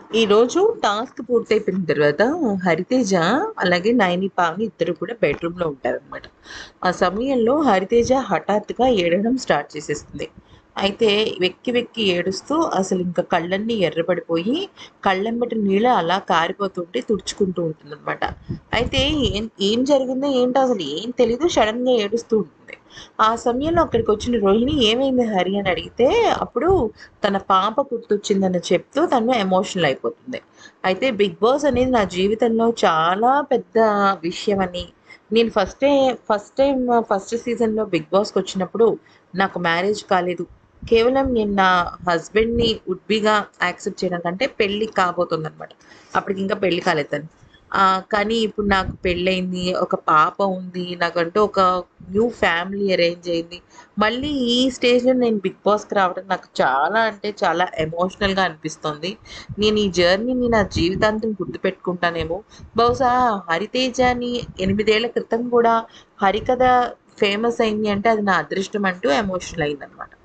ఈరోజు టాస్క్ పూర్తయిపోయిన తర్వాత హరితేజ అలాగే నైని పావని ఇద్దరు కూడా బెడ్రూమ్లో ఉంటారనమాట ఆ సమయంలో హరితేజ హఠాత్తుగా ఏడవడం స్టార్ట్ చేసేస్తుంది అయితే వెక్కి వెక్కి ఏడుస్తూ అసలు ఇంకా కళ్ళన్నీ ఎర్రబడిపోయి కళ్ళెంబటి నీళ్ళు అలా కారిపోతుంటే తుడుచుకుంటూ ఉంటుందన్నమాట అయితే ఏం ఏం జరిగిందో ఏంటో అసలు ఏం తెలీదు సడన్గా ఏడుస్తూ ఉంటుంది ఆ సమయంలో అక్కడికి వచ్చిన రోహిణి ఏమైంది హరి అని అడిగితే అప్పుడు తన పాప గుర్తొచ్చిందని చెప్తూ తను ఎమోషనల్ అయిపోతుంది అయితే బిగ్ బాస్ అనేది నా జీవితంలో చాలా పెద్ద విషయం అని నేను ఫస్టే ఫస్ట్ టైం ఫస్ట్ సీజన్లో బిగ్ బాస్కి వచ్చినప్పుడు నాకు మ్యారేజ్ కాలేదు కేవలం నేను నా హస్బెండ్ని ఉడ్బిగా యాక్సెప్ట్ చేయడం కంటే పెళ్ళి కాబోతుంది అనమాట అప్పటికి ఇంకా పెళ్ళి కాలేదు తను ఆ, కానీ ఇప్పుడు నాకు పెళ్ళయింది ఒక పాప ఉంది నాకంటూ ఒక న్యూ ఫ్యామిలీ అరేంజ్ అయింది మళ్ళీ ఈ స్టేజ్లో నేను బిగ్ బాస్కి రావడం నాకు చాలా అంటే చాలా ఎమోషనల్గా అనిపిస్తుంది నేను ఈ జర్నీని నా జీవితాంతం గుర్తుపెట్టుకుంటానేమో బహుశా హరితేజని ఎనిమిదేళ్ల క్రితం కూడా హరికథ ఫేమస్ అయింది అంటే అది నా అదృష్టం అంటూ ఎమోషనల్ అయిందనమాట